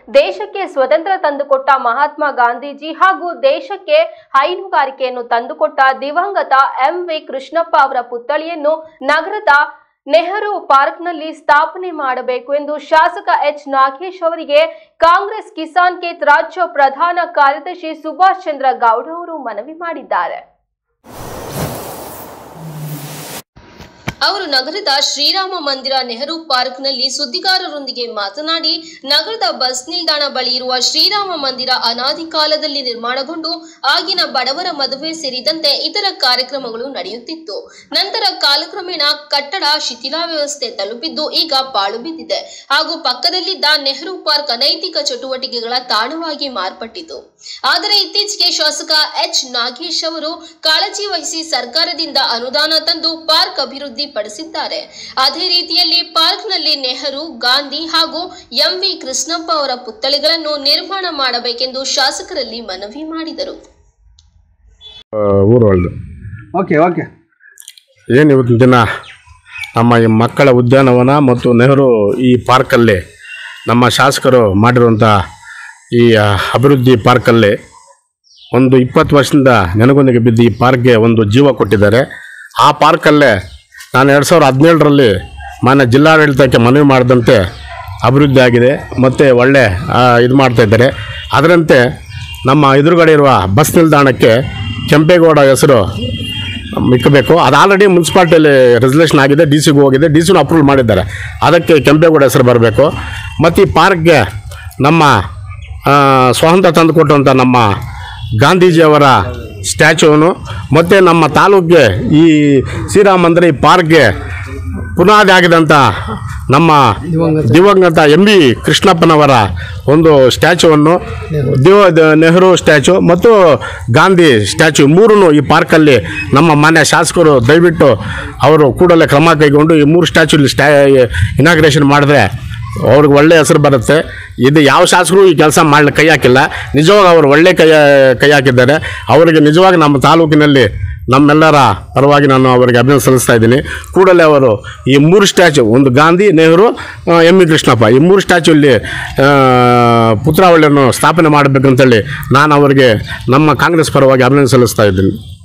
ದೇಶಕ್ಕೆ ಸ್ವತಂತ್ರ ತಂದುಕೊಟ್ಟ ಮಹಾತ್ಮ ಗಾಂಧೀಜಿ ಹಾಗೂ ದೇಶಕ್ಕೆ ಹೈನುಗಾರಿಕೆಯನ್ನು ತಂದುಕೊಟ್ಟ ದಿವಂಗತ ಎಂ ವಿ ಕೃಷ್ಣಪ್ಪ ಅವರ ಪುತ್ಥಳಿಯನ್ನು ನಗರದ ನೆಹರು ಪಾರ್ಕ್ನಲ್ಲಿ ಸ್ಥಾಪನೆ ಮಾಡಬೇಕು ಎಂದು ಶಾಸಕ ಎಚ್ ನಾಗೇಶ್ ಅವರಿಗೆ ಕಾಂಗ್ರೆಸ್ ಕಿಸಾನ್ ಕೇತ್ ರಾಜ್ಯ ಪ್ರಧಾನ ಕಾರ್ಯದರ್ಶಿ ಸುಭಾಷ್ ಚಂದ್ರ ಗೌಡ ಅವರು ಮನವಿ ಮಾಡಿದ್ದಾರೆ ಅವರು ನಗರದ ಶ್ರೀರಾಮ ಮಂದಿರ ನೆಹರು ಪಾರ್ಕ್ನಲ್ಲಿ ಸುದ್ದಿಗಾರರೊಂದಿಗೆ ಮಾತನಾಡಿ ನಗರದ ಬಸ್ ನಿಲ್ದಾಣ ಬಳಿ ಇರುವ ಶ್ರೀರಾಮ ಮಂದಿರ ಅನಾದಿ ಕಾಲದಲ್ಲಿ ನಿರ್ಮಾಣಗೊಂಡು ಆಗಿನ ಬಡವರ ಮದುವೆ ಸೇರಿದಂತೆ ಇತರ ಕಾರ್ಯಕ್ರಮಗಳು ನಡೆಯುತ್ತಿತ್ತು ನಂತರ ಕಾಲಕ್ರಮೇಣ ಕಟ್ಟಡ ಶಿಥಿಲಾವ್ಯವಸ್ಥೆ ತಲುಪಿದ್ದು ಈಗ ಪಾಳು ಬಿದ್ದಿದೆ ಹಾಗೂ ಪಕ್ಕದಲ್ಲಿದ್ದ ನೆಹರು ಪಾರ್ಕ್ ಅನೈತಿಕ ಚಟುವಟಿಕೆಗಳ ತಾಣವಾಗಿ ಮಾರ್ಪಟ್ಟಿತು ಆದರೆ ಇತ್ತೀಚೆಗೆ ಶಾಸಕ ಎಚ್ ನಾಗೇಶ್ ಅವರು ಕಾಳಜಿ ವಹಿಸಿ ಸರ್ಕಾರದಿಂದ ಅನುದಾನ ತಂದು ಪಾರ್ಕ್ ಅಭಿವೃದ್ಧಿ ಪಡಿಸಿದ್ದಾರೆ ಅದೇ ರೀತಿಯಲ್ಲಿ ಪಾರ್ಕ್ನಲ್ಲಿ ನೆಹರು ಗಾಂಧಿ ಹಾಗೂ ಎಂ ವಿ ಕೃಷ್ಣಪ್ಪ ಅವರ ಪುತ್ಥಳಿಗಳನ್ನು ನಿರ್ಮಾಣ ಮಾಡಬೇಕೆಂದು ಶಾಸಕರಲ್ಲಿ ಮನವಿ ಮಾಡಿದರು ಊರೊಳ್ದು ಓಕೆ ಓಕೆ ಏನು ಇವತ್ತಿನ ದಿನ ನಮ್ಮ ಈ ಮಕ್ಕಳ ಉದ್ಯಾನವನ ಮತ್ತು ನೆಹರು ಈ ಪಾರ್ಕಲ್ಲಿ ನಮ್ಮ ಶಾಸಕರು ಮಾಡಿರುವಂಥ ಈ ಆ, ಅಭಿವೃದ್ಧಿ ಪಾರ್ಕಲ್ಲಿ ಒಂದು ಇಪ್ಪತ್ತು ವರ್ಷದಿಂದ ನೆನಗೊಂದಿಗೆ ಬಿದ್ದು ಈ ಪಾರ್ಕ್ಗೆ ಒಂದು ಜೀವ ಕೊಟ್ಟಿದ್ದಾರೆ ಆ ಪಾರ್ಕಲ್ಲೇ ನಾನು ಎರಡು ಸಾವಿರದ ಹದಿನೇಳರಲ್ಲಿ ಮಾನ್ಯ ಜಿಲ್ಲಾಡಳಿತಕ್ಕೆ ಮನವಿ ಮಾಡಿದಂತೆ ಅಭಿವೃದ್ಧಿ ಆಗಿದೆ ಮತ್ತು ಒಳ್ಳೆ ಆ, ಇದು ಮಾಡ್ತಾ ಇದ್ದಾರೆ ಅದರಂತೆ ನಮ್ಮ ಎದುರುಗಡೆ ಇರುವ ಬಸ್ ನಿಲ್ದಾಣಕ್ಕೆ ಕೆಂಪೇಗೌಡ ಹೆಸರು ಇಕ್ಕಬೇಕು ಅದು ಆಲ್ರೆಡಿ ಮುನ್ಸಿಪಾಲ್ಟಿಯಲ್ಲಿ ರೆಸಲ್ಯೂಷನ್ ಆಗಿದೆ ಡಿ ಸಿಗೂ ಹೋಗಿದೆ ಡಿ ಸಿನೂ ಅಪ್ರೂವಲ್ ಮಾಡಿದ್ದಾರೆ ಅದಕ್ಕೆ ಕೆಂಪೇಗೌಡ ಹೆಸರು ಬರಬೇಕು ಮತ್ತು ಈ ಪಾರ್ಕ್ಗೆ ನಮ್ಮ ಆ, ಸ್ವಾತಂತ್ರ್ಯ ತಂದುಕೊಟ್ಟಂಥ ನಮ್ಮ ಗಾಂಧೀಜಿಯವರ ಸ್ಟ್ಯಾಚ್ಯೂನು ಮತ್ತು ನಮ್ಮ ತಾಲೂಕಿಗೆ ಈ ಶ್ರೀರಾಮ ಮಂದಿರ ಈ ಪಾರ್ಕ್ಗೆ ಪುನಾದಿ ಆಗಿದಂಥ ನಮ್ಮ ದಿವಂಗತ ಎಂ ಬಿ ಕೃಷ್ಣಪ್ಪನವರ ಒಂದು ಸ್ಟ್ಯಾಚ್ಯೂವನ್ನು ದಿವ ದ- ನೆಹರು ಸ್ಟ್ಯಾಚು ಮತ್ತು ಗಾಂಧಿ ಸ್ಟ್ಯಾಚು ಮೂರನ್ನು ಈ ಪಾರ್ಕಲ್ಲಿ ನಮ್ಮ ಮಾನ್ಯ ಶಾಸಕರು ದಯವಿಟ್ಟು ಅವರು ಕೂಡಲೇ ಕ್ರಮ ಕೈಗೊಂಡು ಈ ಮೂರು ಸ್ಟ್ಯಾಚು ಇಲ್ಲಿ ಸ್ಟ್ಯಾ ಇನಾಗ್ರೇಷನ್ ಮಾಡಿದ್ರೆ ಅವ್ರಿಗೆ ಒಳ್ಳೆ ಹೆಸರು ಬರುತ್ತೆ ಇದು ಯಾವ ಶಾಸಕರು ಈ ಕೆಲಸ ಮಾಡಲಿ ಕೈ ಹಾಕಿಲ್ಲ ನಿಜವಾಗ ಅವರು ಒಳ್ಳೆ ಕೈ ಕೈ ಹಾಕಿದ್ದಾರೆ ಅವರಿಗೆ ನಿಜವಾಗಿ ನಮ್ಮ ತಾಲೂಕಿನಲ್ಲಿ ನಮ್ಮೆಲ್ಲರ ಪರವಾಗಿ ನಾನು ಅವರಿಗೆ ಅಭಿನಂದನೆ ಸಲ್ಲಿಸ್ತಾ ಇದ್ದೀನಿ ಕೂಡಲೇ ಅವರು ಈ ಮೂರು ಸ್ಟ್ಯಾಚು ಒಂದು ಗಾಂಧಿ ನೆಹರು ಎಂ ವಿ ಕೃಷ್ಣಪ್ಪ ಈ ಮೂರು ಸ್ಟ್ಯಾಚು ಇಲ್ಲಿ ಆ, ಪುತ್ರಾವಳಿಯನ್ನು ಸ್ಥಾಪನೆ ಮಾಡಬೇಕಂತೇಳಿ ನಾನು ಅವರಿಗೆ ನಮ್ಮ ಕಾಂಗ್ರೆಸ್ ಪರವಾಗಿ ಅಭಿನಂದನೆ ಸಲ್ಲಿಸ್ತಾ ಇದ್ದೀನಿ